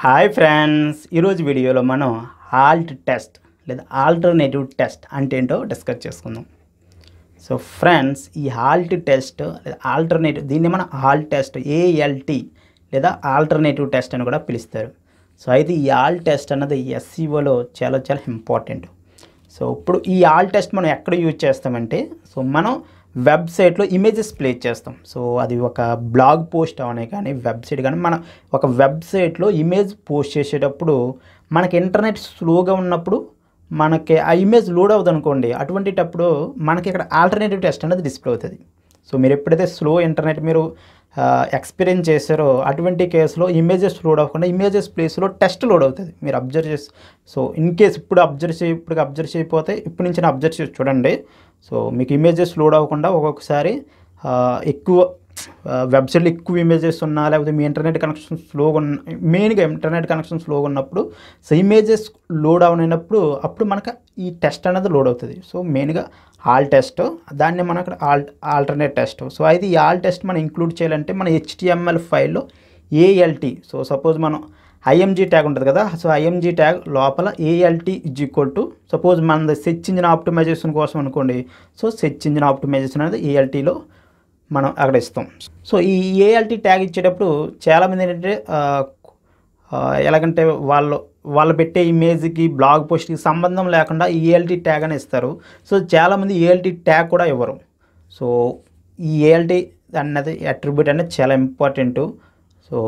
hi friends ఈరోజు వీడియోలో మనం హాల్ట్ టెస్ట్ లేదా ఆల్టర్నేటివ్ టెస్ట్ అంటే ఏంటో డిస్కస్ చేసుకుందాం సో ఫ్రెండ్స్ ఈ హాల్ట్ టెస్ట్ లేదా ఆల్టర్నేటివ్ దీన్ని మనం హాల్ట్ టెస్ట్ ఏఎల్టీ లేదా ఆల్టర్నేటివ్ టెస్ట్ అని కూడా పిలుస్తారు సో అయితే ఈ ఆల్ టెస్ట్ అన్నది ఎస్సీఓలో చాలా చాలా ఇంపార్టెంట్ సో ఇప్పుడు ఈ ఆల్ టెస్ట్ మనం ఎక్కడ యూజ్ చేస్తామంటే సో మనం వెబ్సైట్లో ఇమేజెస్ ప్లే చేస్తాం సో అది ఒక బ్లాగ్ పోస్ట్ అవనే కానీ వెబ్సైట్ కానీ మనం ఒక వెబ్సైట్లో ఇమేజ్ పోస్ట్ చేసేటప్పుడు మనకి ఇంటర్నెట్ స్లోగా ఉన్నప్పుడు మనకి ఆ ఇమేజ్ లోడ్ అవుతుంది అనుకోండి అటువంటిటప్పుడు మనకి ఇక్కడ ఆల్టర్నేటివ్ టెస్ట్ అనేది డిస్ప్లే అవుతుంది సో మీరు ఎప్పుడైతే స్లో ఇంటర్నెట్ మీరు ఎక్స్పీరియన్స్ చేశారో అటువంటి కేసులో ఇమేజెస్ లోడ్ అవ్వకుండా ఇమేజెస్ ప్లేస్లో టెస్ట్ లోడ్ అవుతుంది మీరు అబ్జర్వ్ చేసి సో ఇన్ కేస్ ఇప్పుడు అబ్జర్వ్ చేయి ఇప్పుడు అబ్జర్వ్ చేయకపోతే ఇప్పుడు నుంచి అబ్జర్వ్ చేసి చూడండి సో మీకు ఇమేజెస్ లోడ్ అవ్వకుండా ఒక్కొక్కసారి ఆ, ఎక్కువ వెబ్సైట్లో ఎక్కువ ఇమేజెస్ ఉన్నా లేకపోతే మీ ఇంటర్నెట్ కనెక్షన్ స్లోగా ఉన్న మెయిన్గా ఇంటర్నెట్ కనెక్షన్ స్లోగా ఉన్నప్పుడు సో ఇమేజెస్ లోడ్ అవనప్పుడు అప్పుడు మనకు ఈ టెస్ట్ అనేది లోడ్ అవుతుంది సో మెయిన్గా ఆల్ టెస్ట్ దాన్ని మనం అక్కడ ఆల్ ఆల్టర్నేట్ టెస్ట్ సో అయితే ఈ ఆల్ టెస్ట్ మనం ఇంక్లూడ్ చేయాలంటే మన హెచ్టిఎంఎల్ ఫైల్లో ఏఎల్టీ సో సపోజ్ మనం ఐఎంజీ ట్యాగ్ ఉంటుంది కదా సో ఐఎంజీ ట్యాగ్ లోపల ALT is equal to suppose మన సెర్చ్ ఇంజిన్ ఆప్టిమైజేషన్ కోసం అనుకోండి సో సెర్చ్ ఇంజిన్ ఆప్టిమైజేషన్ అనేది ఏఎల్టీలో మనం అక్కడ ఇస్తాం సో ఈ ఏఎల్టీ ట్యాగ్ ఇచ్చేటప్పుడు చాలామంది ఏంటంటే ఆ, ఆ, ఎలాగంటే వాళ్ళు వాళ్ళు పెట్టే ఇమేజ్కి బ్లాగ్ పోస్ట్కి సంబంధం లేకుండా ఏఎల్టీ ట్యాగ్ అని ఇస్తారు సో చాలామంది ఏఎల్టీ ట్యాగ్ కూడా ఇవ్వరు సో ఈ ఏఎల్టీ అన్నది అట్రిబ్యూట్ అనేది చాలా ఇంపార్టెంట్ సో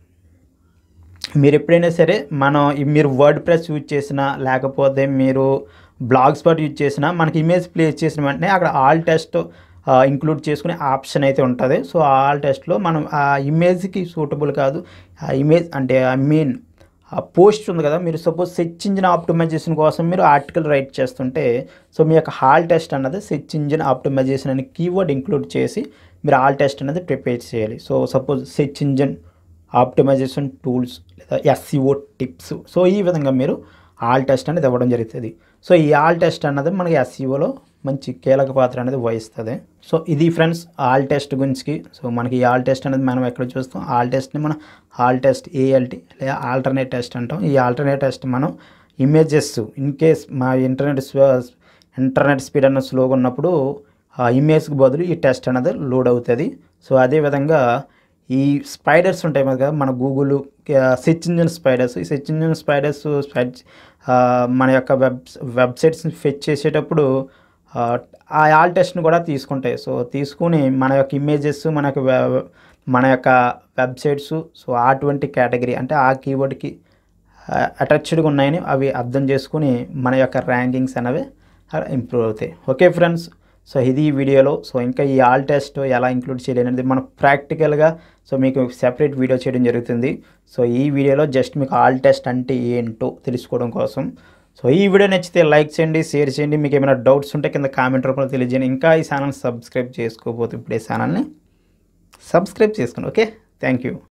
మీరు ఎప్పుడైనా సరే మనం ఈ మీరు వర్డ్ ప్రెస్ యూజ్ చేసినా లేకపోతే మీరు బ్లాగ్ స్పాట్ యూజ్ చేసినా మనకి ఇమేజ్ ప్లేస్ చేసిన వెంటనే అక్కడ ఆల్ టెస్ట్ ఇంక్లూడ్ చేసుకునే ఆప్షన్ అయితే ఉంటుంది సో ఆ ఆల్ టెస్ట్లో మనం ఆ ఇమేజ్కి సూటబుల్ కాదు ఆ ఇమేజ్ అంటే ఐ మీన్ ఆ పోస్ట్ ఉంది కదా మీరు సపోజ్ సెర్చ్ ఇంజిన్ ఆప్టిమైజేషన్ కోసం మీరు ఆర్టికల్ రైట్ చేస్తుంటే సో మీ యొక్క హాల్ టెస్ట్ అన్నది సెర్చ్ ఇంజిన్ ఆప్టిమైజేషన్ అనే కీవర్డ్ ఇంక్లూడ్ చేసి మీరు ఆల్ టెస్ట్ అనేది ప్రిపేర్ చేయాలి so suppose search engine optimisation tools లేదా ఎస్సీఓ టిప్స్ సో ఈ విధంగా మీరు ఆల్ టెస్ట్ అనేది ఇవ్వడం జరుగుతుంది సో ఈ ఆల్ టెస్ట్ అన్నది మనకి ఎస్సీఓలో మంచి కీలక పాత్ర అనేది వహిస్తుంది సో ఇది ఫ్రెండ్స్ ఆల్ టెస్ట్ గురించి సో మనకి ఈ ఆల్ టెస్ట్ అనేది మనం ఎక్కడ చూస్తాం ఆల్ టెస్ట్ని మనం ఆల్ టెస్ట్ ఏఎల్టీ లేదా ఆల్టర్నేట్ టెస్ట్ అంటాం ఈ ఆల్టర్నేట్ టెస్ట్ మనం ఇమేజెస్ ఇన్ కేస్ మా ఇంటర్నెట్ ఇంటర్నెట్ స్పీడ్ అన్న స్లోగా ఉన్నప్పుడు ఆ ఇమేజ్కి బదులు ఈ టెస్ట్ అనేది లోడ్ అవుతుంది సో అదేవిధంగా ఈ స్పైడర్స్ ఉంటాయి కదా మన గూగుల్ సెర్చ్ ఇంజిన్ స్పైడర్స్ ఈ సెర్చ్ ఇంజిన్ స్పైడర్స్ మన యొక్క వెబ్ వెబ్సైట్స్ని ఫెచ్ చేసేటప్పుడు ఆ, ఆ ఆల్ టెస్ట్ని కూడా తీసుకుంటాయి సో తీసుకుని మన యొక్క ఇమేజెస్ మన యొక్క వె- మన యొక్క వెబ్సైట్స్ సో అటువంటి కేటగిరీ అంటే ఆ కీవర్డ్కి అటాచ్డ్గా ఉన్నాయని అవి అర్థం చేసుకుని మన యొక్క ర్యాంకింగ్స్ అనేవి ఇంప్రూవ్ అవుతాయి ఓకే ఫ్రెండ్స్ సో ఇది ఈ వీడియోలో సో ఇంకా ఈ ఆల్ టెస్ట్ ఎలా ఇంక్లూడ్ చేయాలి అనేది మనం ప్రాక్టికల్గా సో మీకు సెపరేట్ వీడియో చేయడం జరుగుతుంది సో ఈ వీడియోలో జస్ట్ మీకు ఆల్ టెస్ట్ అంటే ఏంటో తెలుసుకోవడం కోసం సో ఈ వీడియో నచ్చితే లైక్ చేయండి షేర్ చేయండి మీకు ఏమైనా డౌట్స్ ఉంటే కింద కామెంట్ రూపంలో తెలియజేయండి ఇంకా ఈ ఛానల్ సబ్స్క్రైబ్ చేసుకోకపోతే ఇప్పుడు ఈ ఛానల్ని సబ్స్క్రైబ్ చేసుకోండి ఓకే థ్యాంక్ యూ